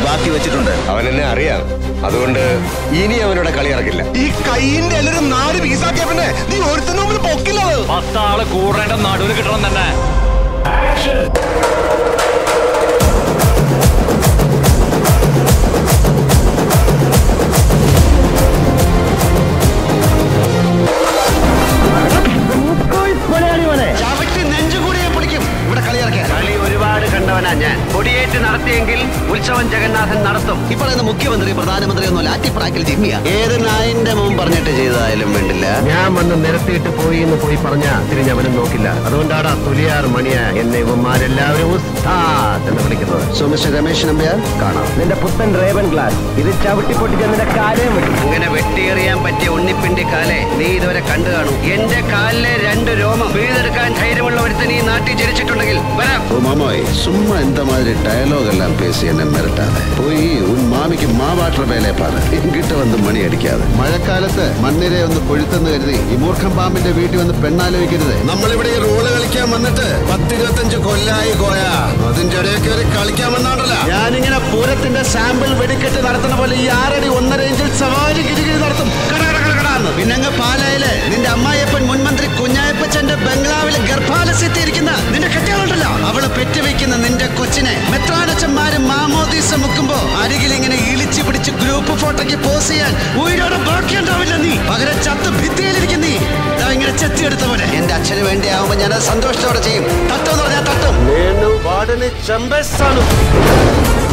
ബാക്കി വെച്ചിട്ടുണ്ട് അവൻ എന്നെ അറിയാം അതുകൊണ്ട് ഇനി അവനോട് കളി ഇറക്കില്ല ഈ കൈയിന്റെ എല്ലാരും നാല് പീസാക്കിയ പിന്നെ നീ ഒരുത്തനും മുമ്പിൽ പൊക്കില്ലത് പത്താള് കൂടേണ്ട നടുവിൽ കിട്ടണം തന്നെ ചവിട്ടി നെഞ്ചുകൂടിയെ പിടിക്കും ഇവിടെ കളി ഇറക്കാൻ കളി ഒരുപാട് കണ്ടവനാ ഞാൻ കൊടിയേറ്റ് നടത്തിയെങ്കിൽ ഉത്സവം ജഗന്നാഥൻ നടത്തും ഈ പറയുന്ന മുഖ്യമന്ത്രി പ്രധാനമന്ത്രി ഒന്നും ആറ്റിപ്രാക്കിൽ ജിമ്മിയ ഏത് നായിന്റെ മുൻ പറഞ്ഞിട്ട് ചെയ്തതായാലും വേണ്ടില്ല ഞാൻ വന്ന് നിരത്തിയിട്ട് പോയി എന്ന് പോയി പറഞ്ഞ തിരിഞ്ഞവനും നോക്കില്ല അതുകൊണ്ടാണ് തുലിയാർ മണിയ എന്നെ ഇവന്മാരെല്ലാവരും ഉസ്താദ് എന്ന് വിളിക്കുന്നത് സോ മിസ്റ്റർ രമേശ് നമ്പ്യാർ കാണാം നിന്റെ പുത്തൻ റേവൻ ഗ്ലാസ് ഇത് ചവിട്ടി പൊട്ടിച്ച് നിന്റെ കാലേ അങ്ങനെ വെട്ടിയെറിയാൻ പറ്റിയ ഉണ്ണിപ്പിന്റെ കാലെ നീ ഇതുവരെ കണ്ടു കാണൂ എന്റെ കാലിലെ രണ്ട് രോമം പിഴുതെടുക്കാൻ ധൈര്യമുള്ള ഒരുത്തൻ ഈ നാട്ടിൽ ജനിച്ചിട്ടുണ്ടെങ്കിൽ വരാം ഓ മാമോയ് സുമ്മാ இந்த மாதிரி டயலாக் எல்லாம் பேசி என்ன மிரட்டாத போய் உன் മാമിക്ക് മാവാട്ടർ വേലയെ പാറ് ഇങ്ങിട്ട് വന്ന് മണി അടിക്കാതെ മഴക്കാലത്ത് മണ്ണിരെ ഒന്ന് കൊഴുത്തെന്ന് കരുതി ഈ മൂർഖം പാമ്പിന്റെ വീട്ടിൽ വന്ന് പെണ്ണാലോചിക്കരുത് നമ്മളിവിടെ ഈ റോള് കളിക്കാൻ വന്നിട്ട് പത്തിരുപത്തഞ്ച് കൊല്ലായി കോയ അതിന്റെ ഇടയിൽ കയറി കളിക്കാൻ വന്നാണ്ടല്ല ഞാനിങ്ങനെ പൂരത്തിന്റെ സാമ്പിൾ വെടിക്കെട്ട് നടത്തുന്ന പോലെ ഈ ആറടി ഒന്നര ഇഞ്ചിൽ സവാരി ഗിരിഗിരി നടത്തും കടാന്ന് പിന്നെ അങ്ങ് പാലായില് നിന്റെ അമ്മായിയപ്പൻ മുൻമന്ത്രി കുഞ്ഞായപ്പച്ചന്റെ ബംഗ്ലാവിൽ ഗർഭാലസ്യത്തിയിരിക്കുന്ന നിന്റെ കെട്ടികളുണ്ടല്ലോ അവള് പെറ്റുവെക്കുന്ന നിന്റെ കൊച്ചിനെ മെത്രാനച്ചന്മാര് മാമോദീസ മുക്കുമ്പോ അരികിൽ ഇങ്ങനെ ഇളിച്ചു പിടിച്ച് ഗ്രൂപ്പ് ഫോട്ടോയ്ക്ക് പോസ് ചെയ്യാൻ ഉയരോടെ ബാക്കിയുണ്ടാവില്ല നീ പകരം ചത്ത് ഭിത്തിയിലിരിക്കും നീ ദാ ഇങ്ങനെ ചെത്തിയെടുത്ത പോലെ എന്റെ അച്ഛന് വേണ്ടി ആവുമ്പോ ഞാൻ സന്തോഷത്തോടെ ചെയ്യും തട്ടുമെന്ന് പറഞ്ഞാൽ തട്ടും വാർഡിന് ചെമ്പസാണ്